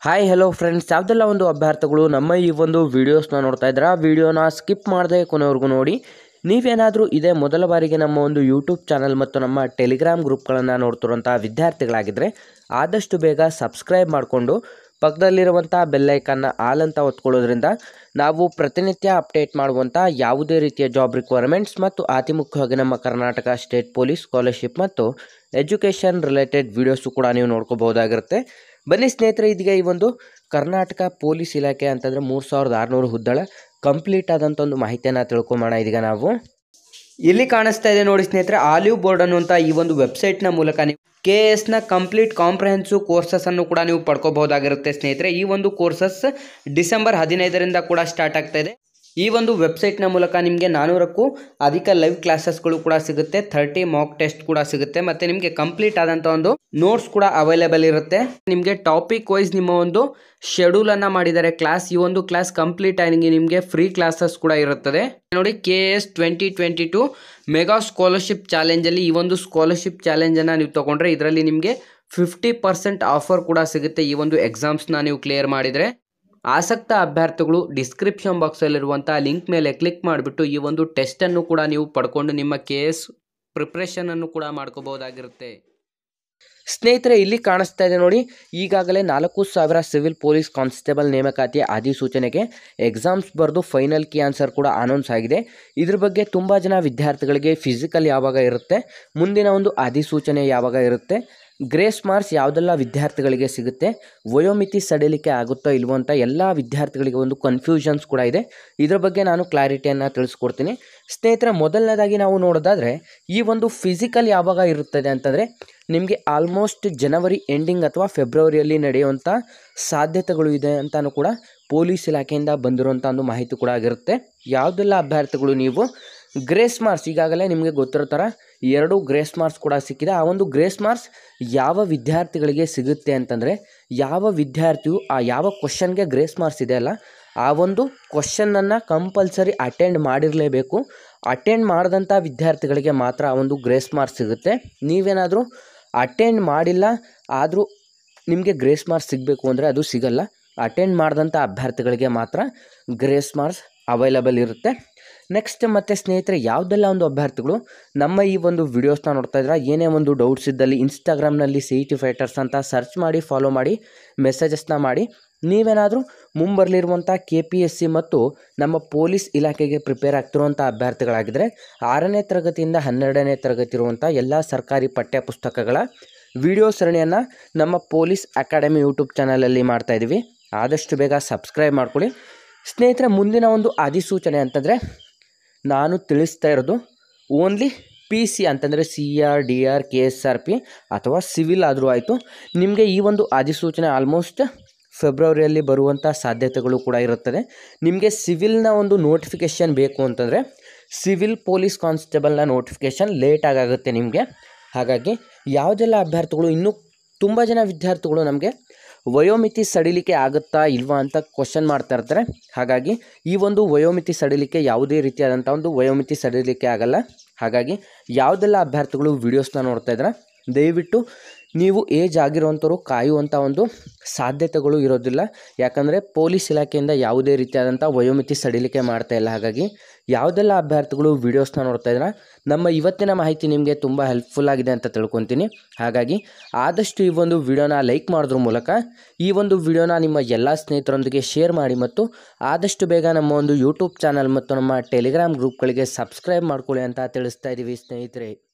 hi hello friends ಯಾವುದೆಲ್ಲ ಒಂದು ಅಭ್ಯರ್ಥಿಗಳು ನಮ್ಮ ಈ ಒಂದು ವೀಡಿಯೋಸ್ನ ನೋಡ್ತಾ ಇದ್ದೀರಾ ವಿಡಿಯೋನ ಸ್ಕಿಪ್ ಮಾಡದೆ ಕೊನೆವರೆಗೂ ನೋಡಿ ನೀವೇನಾದರೂ ಇದೇ ಮೊದಲ ಬಾರಿಗೆ ನಮ್ಮ ಒಂದು ಯೂಟ್ಯೂಬ್ ಚಾನಲ್ ಮತ್ತು ನಮ್ಮ ಟೆಲಿಗ್ರಾಮ್ ಗ್ರೂಪ್ಗಳನ್ನು ನೋಡ್ತಿರುವಂಥ ವಿದ್ಯಾರ್ಥಿಗಳಾಗಿದ್ದರೆ ಆದಷ್ಟು ಬೇಗ ಸಬ್ಸ್ಕ್ರೈಬ್ ಮಾಡಿಕೊಂಡು ಪಕ್ಕದಲ್ಲಿರುವಂಥ ಬೆಲ್ಲೈಕನ್ನ ಆಲ್ ಅಂತ ಒತ್ಕೊಳ್ಳೋದ್ರಿಂದ ನಾವು ಪ್ರತಿನಿತ್ಯ ಅಪ್ಡೇಟ್ ಮಾಡುವಂಥ ಯಾವುದೇ ರೀತಿಯ ಜಾಬ್ ರಿಕ್ವೈರ್ಮೆಂಟ್ಸ್ ಮತ್ತು ಅತಿ ಮುಖ್ಯವಾಗಿ ನಮ್ಮ ಕರ್ನಾಟಕ ಸ್ಟೇಟ್ ಪೊಲೀಸ್ ಸ್ಕಾಲರ್ಶಿಪ್ ಮತ್ತು ಎಜುಕೇಷನ್ ರಿಲೇಟೆಡ್ ವೀಡಿಯೋಸು ಕೂಡ ನೀವು ನೋಡ್ಕೋಬಹುದಾಗಿರುತ್ತೆ ಬನ್ನಿ ಸ್ನೇಹಿತರೆ ಇದೀಗ ಈ ಒಂದು ಕರ್ನಾಟಕ ಪೊಲೀಸ್ ಇಲಾಖೆ ಅಂತಂದರೆ ಮೂರು ಸಾವಿರದ ಆರುನೂರು ಹುದ್ದಳ ಕಂಪ್ಲೀಟ್ ಆದಂಥ ಒಂದು ಮಾಹಿತಿಯನ್ನು ತಿಳ್ಕೊಂಬೋಣ ಇದೀಗ ನಾವು ಇಲ್ಲಿ ಕಾಣಿಸ್ತಾ ಇದೆ ನೋಡಿ ಸ್ನೇಹಿತರೆ ಆಲಿವ್ ಬೋರ್ಡ್ ಅನ್ನುವಂಥ ಈ ಒಂದು ವೆಬ್ಸೈಟ್ನ ಮೂಲಕ ನೀವು ಕೆ ಎಸ್ನ ಕಂಪ್ಲೀಟ್ ಕಾಂಪ್ರಹೆನ್ಸಿವ್ ಕೋರ್ಸಸ್ ಅನ್ನು ಕೂಡ ನೀವು ಪಡ್ಕೋಬಹುದಾಗಿರುತ್ತೆ ಸ್ನೇಹಿತರೆ ಈ ಒಂದು ಕೋರ್ಸಸ್ ಡಿಸೆಂಬರ್ ಹದಿನೈದರಿಂದ ಕೂಡ ಸ್ಟಾರ್ಟ್ ಆಗ್ತಾ ಇದೆ ಈ ಒಂದು ವೆಬ್ಸೈಟ್ನ ಮೂಲಕ ನಿಮಗೆ ನಾನ್ನೂರಕ್ಕೂ ಅಧಿಕ ಲೈವ್ ಕ್ಲಾಸಸ್ಗಳು ಕೂಡ ಸಿಗುತ್ತೆ ಥರ್ಟಿ ಮಾಕ್ ಟೆಸ್ಟ್ ಕೂಡ ಸಿಗುತ್ತೆ ಮತ್ತು ನಿಮಗೆ ಕಂಪ್ಲೀಟ್ ಆದಂಥ ಒಂದು ನೋಟ್ಸ್ ಕೂಡ ಅವೈಲೇಬಲ್ ಇರುತ್ತೆ ನಿಮಗೆ ಟಾಪಿಕ್ ವೈಸ್ ನಿಮ್ಮ ಒಂದು ಶೆಡ್ಯೂಲನ್ನು ಮಾಡಿದ್ದಾರೆ ಕ್ಲಾಸ್ ಈ ಒಂದು ಕ್ಲಾಸ್ ಕಂಪ್ಲೀಟ್ ಆಗಿ ನಿಮಗೆ ಫ್ರೀ ಕ್ಲಾಸಸ್ ಕೂಡ ಇರುತ್ತದೆ ನೋಡಿ K S twenty twenty two mega scholarship ಚಾಲೆಂಜಲ್ಲಿ ಈ ಒಂದು ಸ್ಕಾಲರ್ಶಿಪ್ ಚಾಲೆಂಜನ್ನು ನೀವು ತೊಗೊಂಡ್ರೆ ಇದರಲ್ಲಿ ನಿಮಗೆ ಫಿಫ್ಟಿ ಪರ್ಸೆಂಟ್ ಆಫರ್ ಕೂಡ ಸಿಗುತ್ತೆ ಈ ಒಂದು ಎಕ್ಸಾಮ್ಸ್ನ ನೀವು ಕ್ಲಿಯರ್ ಮಾಡಿದರೆ ಆಸಕ್ತ ಅಭ್ಯರ್ಥಿಗಳು ಡಿಸ್ಕ್ರಿಪ್ಷನ್ ಬಾಕ್ಸಲ್ಲಿರುವಂಥ ಲಿಂಕ್ ಮೇಲೆ ಕ್ಲಿಕ್ ಮಾಡಿಬಿಟ್ಟು ಈ ಒಂದು ಟೆಸ್ಟನ್ನು ಕೂಡ ನೀವು ಪಡ್ಕೊಂಡು ನಿಮ್ಮ ಕೆ ಎಸ್ ಪ್ರಿಪ್ರೇಷನನ್ನು ಕೂಡ ಮಾಡ್ಕೋಬಹುದಾಗಿರುತ್ತೆ ಸ್ನೇಹಿತರೆ ಇಲ್ಲಿ ಕಾಣಿಸ್ತಾ ಇದೆ ನೋಡಿ ಈಗಾಗಲೇ ನಾಲ್ಕು ಸಾವಿರ ಸಿವಿಲ್ ಪೊಲೀಸ್ ಕಾನ್ಸ್ಟೇಬಲ್ ನೇಮಕಾತಿಯ ಅಧಿಸೂಚನೆಗೆ ಎಕ್ಸಾಮ್ಸ್ ಬರೆದು ಫೈನಲ್ ಕಿ ಆನ್ಸರ್ ಕೂಡ ಅನೌನ್ಸ್ ಆಗಿದೆ ಇದ್ರ ಬಗ್ಗೆ ತುಂಬ ಜನ ವಿದ್ಯಾರ್ಥಿಗಳಿಗೆ ಫಿಸಿಕಲ್ ಯಾವಾಗ ಇರುತ್ತೆ ಮುಂದಿನ ಒಂದು ಅಧಿಸೂಚನೆ ಯಾವಾಗ ಇರುತ್ತೆ ಗ್ರೇಸ್ ಮಾರ್ಕ್ಸ್ ಯಾವುದೆಲ್ಲ ವಿದ್ಯಾರ್ಥಿಗಳಿಗೆ ಸಿಗುತ್ತೆ ವಯೋಮಿತಿ ಸಡಿಲಿಕೆ ಆಗುತ್ತೋ ಇಲ್ವೋ ಅಂತ ಎಲ್ಲ ವಿದ್ಯಾರ್ಥಿಗಳಿಗೆ ಒಂದು ಕನ್ಫ್ಯೂಷನ್ಸ್ ಕೂಡ ಇದೆ ಇದ್ರ ಬಗ್ಗೆ ನಾನು ಕ್ಲಾರಿಟಿಯನ್ನು ತಿಳಿಸ್ಕೊಡ್ತೀನಿ ಸ್ನೇಹಿತರೆ ಮೊದಲನೇದಾಗಿ ನಾವು ನೋಡೋದಾದರೆ ಈ ಒಂದು ಫಿಸಿಕಲ್ ಯಾವಾಗ ಇರುತ್ತದೆ ಅಂತಂದರೆ ನಿಮಗೆ ಆಲ್ಮೋಸ್ಟ್ ಜನವರಿ ಎಂಡಿಂಗ್ ಅಥವಾ ಫೆಬ್ರವರಿಯಲ್ಲಿ ನಡೆಯುವಂಥ ಸಾಧ್ಯತೆಗಳು ಇದೆ ಅಂತಲೂ ಕೂಡ ಪೊಲೀಸ್ ಇಲಾಖೆಯಿಂದ ಬಂದಿರುವಂಥ ಒಂದು ಮಾಹಿತಿ ಕೂಡ ಆಗಿರುತ್ತೆ ಯಾವುದೆಲ್ಲ ಅಭ್ಯರ್ಥಿಗಳು ನೀವು ಗ್ರೇಸ್ ಮಾರ್ಕ್ಸ್ ಈಗಾಗಲೇ ನಿಮಗೆ ಗೊತ್ತಿರೋ ಥರ ಎರಡು ಗ್ರೇಸ್ ಮಾರ್ಕ್ಸ್ ಕೂಡ ಸಿಕ್ಕಿದೆ ಆ ಒಂದು ಗ್ರೇಸ್ ಮಾರ್ಕ್ಸ್ ಯಾವ ವಿದ್ಯಾರ್ಥಿಗಳಿಗೆ ಸಿಗುತ್ತೆ ಅಂತಂದರೆ ಯಾವ ವಿದ್ಯಾರ್ಥಿಯು ಆ ಯಾವ ಕ್ವಶನ್ಗೆ ಗ್ರೇಸ್ ಮಾರ್ಕ್ಸ್ ಇದೆ ಅಲ್ಲ ಆ ಒಂದು ಕ್ವಶನ್ನನ್ನು ಕಂಪಲ್ಸರಿ ಅಟೆಂಡ್ ಮಾಡಿರಲೇಬೇಕು ಅಟೆಂಡ್ ಮಾಡಿದಂಥ ವಿದ್ಯಾರ್ಥಿಗಳಿಗೆ ಮಾತ್ರ ಆ ಒಂದು ಗ್ರೇಸ್ ಮಾರ್ಕ್ಸ್ ಸಿಗುತ್ತೆ ನೀವೇನಾದರೂ ಅಟೆಂಡ್ ಮಾಡಿಲ್ಲ ಆದರೂ ನಿಮಗೆ ಗ್ರೇಸ್ ಮಾರ್ಕ್ಸ್ ಸಿಗಬೇಕು ಅಂದರೆ ಅದು ಸಿಗಲ್ಲ ಅಟೆಂಡ್ ಮಾಡಿದಂಥ ಅಭ್ಯರ್ಥಿಗಳಿಗೆ ಮಾತ್ರ ಗ್ರೇಸ್ ಮಾರ್ಕ್ಸ್ ಅವೈಲಬಲ್ ಇರುತ್ತೆ ನೆಕ್ಸ್ಟ್ ಮತ್ತು ಸ್ನೇಹಿತರೆ ಯಾವುದೆಲ್ಲ ಒಂದು ಅಭ್ಯರ್ಥಿಗಳು ನಮ್ಮ ಈ ಒಂದು ವಿಡಿಯೋಸ್ನ ನೋಡ್ತಾ ಇದ್ರೆ ಏನೇ ಒಂದು ಡೌಟ್ಸ್ ಇದ್ದಲ್ಲಿ ಇನ್ಸ್ಟಾಗ್ರಾಮ್ನಲ್ಲಿ ಸಿ ಟಿ ಫೈಟರ್ಸ್ ಅಂತ ಸರ್ಚ್ ಮಾಡಿ ಫಾಲೋ ಮಾಡಿ ಮೆಸೇಜಸ್ನ ಮಾಡಿ ನೀವೇನಾದರೂ ಮುಂಬರಲಿರುವಂಥ ಕೆ ಪಿ ಎಸ್ ಸಿ ಮತ್ತು ನಮ್ಮ ಪೊಲೀಸ್ ಇಲಾಖೆಗೆ ಪ್ರಿಪೇರ್ ಆಗ್ತಿರುವಂಥ ಅಭ್ಯರ್ಥಿಗಳಾಗಿದ್ದರೆ ಆರನೇ ತರಗತಿಯಿಂದ ಹನ್ನೆರಡನೇ ತರಗತಿ ಇರುವಂಥ ಎಲ್ಲ ಸರ್ಕಾರಿ ಪಠ್ಯ ಪುಸ್ತಕಗಳ ವಿಡಿಯೋ ಸರಣಿಯನ್ನು ನಮ್ಮ ಪೊಲೀಸ್ ಅಕಾಡೆಮಿ ಯೂಟ್ಯೂಬ್ ಚಾನಲಲ್ಲಿ ಮಾಡ್ತಾಯಿದ್ದೀವಿ ಆದಷ್ಟು ಬೇಗ ಸಬ್ಸ್ಕ್ರೈಬ್ ಮಾಡ್ಕೊಳ್ಳಿ ಸ್ನೇಹಿತರೆ ಮುಂದಿನ ಒಂದು ಅಧಿಸೂಚನೆ ಅಂತಂದರೆ ನಾನು ತಿಳಿಸ್ತಾ ಇರೋದು ಓನ್ಲಿ ಪಿ ಸಿ ಅಂತಂದರೆ C R D R K S R P ಅಥವಾ ಸಿವಿಲ್ ಆದರೂ ಆಯಿತು ನಿಮಗೆ ಈ ಒಂದು ಅಧಿಸೂಚನೆ ಆಲ್ಮೋಸ್ಟ್ ಫೆಬ್ರವರಿಯಲ್ಲಿ ಬರುವಂಥ ಸಾಧ್ಯತೆಗಳು ಕೂಡ ಇರುತ್ತದೆ ನಿಮಗೆ ಸಿವಿಲ್ನ ಒಂದು ನೋಟಿಫಿಕೇಷನ್ ಬೇಕು ಅಂತಂದರೆ ಸಿವಿಲ್ ಪೊಲೀಸ್ ಕಾನ್ಸ್ಟೇಬಲ್ನ ನೋಟಿಫಿಕೇಷನ್ ಲೇಟಾಗಿ ಆಗುತ್ತೆ ನಿಮಗೆ ಹಾಗಾಗಿ ಯಾವುದೆಲ್ಲ ಅಭ್ಯರ್ಥಿಗಳು ಇನ್ನೂ ತುಂಬ ಜನ ವಿದ್ಯಾರ್ಥಿಗಳು ನಮಗೆ ವಯೋಮಿತಿ ಸಡಿಲಿಕೆ ಆಗುತ್ತಾ ಇಲ್ವಾ ಅಂತ ಕ್ವಶನ್ ಮಾಡ್ತಾ ಇರ್ತಾರೆ ಹಾಗಾಗಿ ಈ ಒಂದು ವಯೋಮಿತಿ ಸಡಿಲಿಕೆ ಯಾವುದೇ ರೀತಿಯಾದಂಥ ಒಂದು ವಯೋಮಿತಿ ಸಡಿಲಿಕೆ ಆಗಲ್ಲ ಹಾಗಾಗಿ ಯಾವುದೆಲ್ಲ ಅಭ್ಯರ್ಥಿಗಳು ವೀಡಿಯೋಸ್ನ ನೋಡ್ತಾ ಇದ್ದಾರೆ ದಯವಿಟ್ಟು ನೀವು ಏಜ್ ಆಗಿರುವಂಥವ್ರು ಕಾಯುವಂಥ ಒಂದು ಸಾಧ್ಯತೆಗಳು ಇರೋದಿಲ್ಲ ಯಾಕಂದರೆ ಪೊಲೀಸ್ ಇಲಾಖೆಯಿಂದ ಯಾವುದೇ ರೀತಿಯಾದಂಥ ವಯೋಮಿತಿ ಸಡಿಲಿಕೆ ಮಾಡ್ತಾ ಇಲ್ಲ ಹಾಗಾಗಿ ಯಾವುದೆಲ್ಲ ಅಭ್ಯರ್ಥಿಗಳು ವೀಡಿಯೋಸ್ನ ನೋಡ್ತಾ ಇದ್ದಾರೆ ನಮ್ಮ ಇವತ್ತಿನ ಮಾಹಿತಿ ನಿಮಗೆ ತುಂಬ ಹೆಲ್ಪ್ಫುಲ್ ಆಗಿದೆ ಅಂತ ತಿಳ್ಕೊತೀನಿ ಹಾಗಾಗಿ ಆದಷ್ಟು ಈ ಒಂದು ವಿಡಿಯೋನ ಲೈಕ್ ಮಾಡೋದ್ರ ಮೂಲಕ ಈ ಒಂದು ವಿಡಿಯೋನ ನಿಮ್ಮ ಎಲ್ಲ ಸ್ನೇಹಿತರೊಂದಿಗೆ ಶೇರ್ ಮಾಡಿ ಮತ್ತು ಆದಷ್ಟು ಬೇಗ ನಮ್ಮ ಒಂದು ಯೂಟ್ಯೂಬ್ ಚಾನಲ್ ಮತ್ತು ನಮ್ಮ ಟೆಲಿಗ್ರಾಮ್ ಗ್ರೂಪ್ಗಳಿಗೆ ಸಬ್ಸ್ಕ್ರೈಬ್ ಮಾಡ್ಕೊಳ್ಳಿ ಅಂತ ತಿಳಿಸ್ತಾ ಇದ್ದೀವಿ ಸ್ನೇಹಿತರೆ